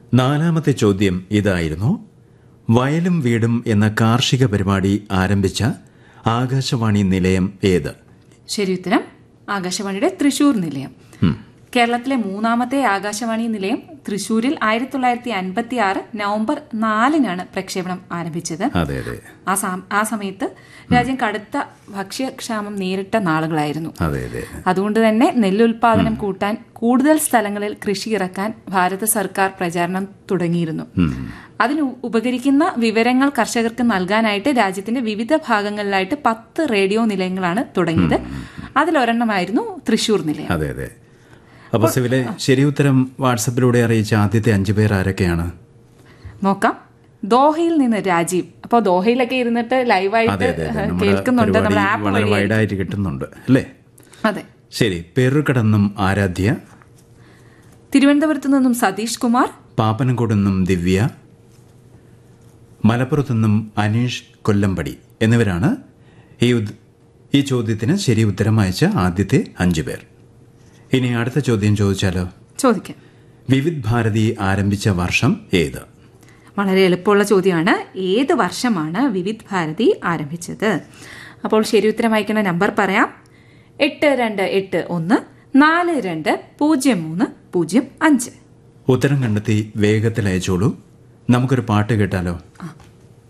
നാലാമത്തെ ചോദ്യം ഇതായിരുന്നു വയലും വീടും എന്ന കാർഷിക പരിപാടി ആരംഭിച്ച ആകാശവാണി നിലയം ഏത് ശരി ഉത്തരം ആകാശവാണിയുടെ തൃശൂർ നിലയം കേരളത്തിലെ മൂന്നാമത്തെ ആകാശവാണി നിലയം തൃശൂരിൽ ആയിരത്തി തൊള്ളായിരത്തി അൻപത്തി ആറ് നവംബർ നാലിനാണ് പ്രക്ഷേപണം ആരംഭിച്ചത് അതെ അതെ ആ സം- ആ സമയത്ത് രാജ്യം കടുത്ത ഭക്ഷ്യക്ഷാമം നേരിട്ട നാളുകളായിരുന്നു അതെ അതെ അതുകൊണ്ട് തന്നെ നെല്ലുൽപാദനം കൂട്ടാൻ കൂടുതൽ സ്ഥലങ്ങളിൽ കൃഷി ഇറക്കാൻ ഭാരത സർക്കാർ പ്രചാരണം തുടങ്ങിയിരുന്നു അതിന് ഉ- ഉപകരിക്കുന്ന വിവരങ്ങൾ കർഷകർക്ക് നൽകാനായിട്ട് രാജ്യത്തിന്റെ വിവിധ ഭാഗങ്ങളിലായിട്ട് പത്ത് റേഡിയോ നിലയങ്ങളാണ് തുടങ്ങിയത് അതിലൊരെണ്ണമായിരുന്നു തൃശൂർ നിലയം അതെ അതെ അപ്പൊ സിവിലെ ശരി ഉത്തരം വാട്സപ്പിലൂടെ അറിയിച്ച ആദ്യത്തെ അഞ്ചു പേർ ആരൊക്കെയാണ് നോക്കാം ദോഹയിൽ നിന്ന് രാജീവ് അപ്പോൾ ദോഹയിലൊക്കെ ഇരുന്നിട്ട് ലൈവായിട്ട് അതെ അതെ അതെ നമ്മുടെ കേൾക്കുന്നുണ്ട് നമ്മുടെ പരിപാടി ആപ്പ് വളരെ വഴി വൈഡായിട്ട് കിട്ടുന്നുണ്ട് അല്ലേ അതെ ശരി പെരുകടന്നും ആരാധ്യ തിരുവനന്തപുരത്ത് നിന്നും സതീഷ് കുമാർ പാപ്പനംകോട് നിന്നും ദിവ്യ മലപ്പുറത്തു നിന്നും അനീഷ് കൊല്ലമ്പടി എന്നിവരാണ് ഈ ഉദ്- ഈ ചോദ്യത്തിന് ശരി ഉത്തരം അയച്ച ആദ്യത്തെ അഞ്ചു പേർ ഇനി അടുത്ത ചോദ്യം ചോദിച്ചാലോ ചോദിക്കാം വിവിധ് ഭാരതി ആരംഭിച്ച വർഷം ഏത് വളരെ എളുപ്പമുള്ള ചോദ്യമാണ് ഏത് വർഷമാണ് വിവിധ് ഭാരതി ആരംഭിച്ചത് അപ്പോൾ ശരി ഉത്തരം അയക്കുന്ന നമ്പർ പറയാം എട്ട് രണ്ട് എട്ട് ഒന്ന് നാല് രണ്ട് പൂജ്യം മൂന്ന് പൂജ്യം അഞ്ച് ഉത്തരം കണ്ടെത്തി വേഗത്തിൽ അയച്ചോളൂ നമുക്കൊരു പാട്ട് കേട്ടാലോ ആ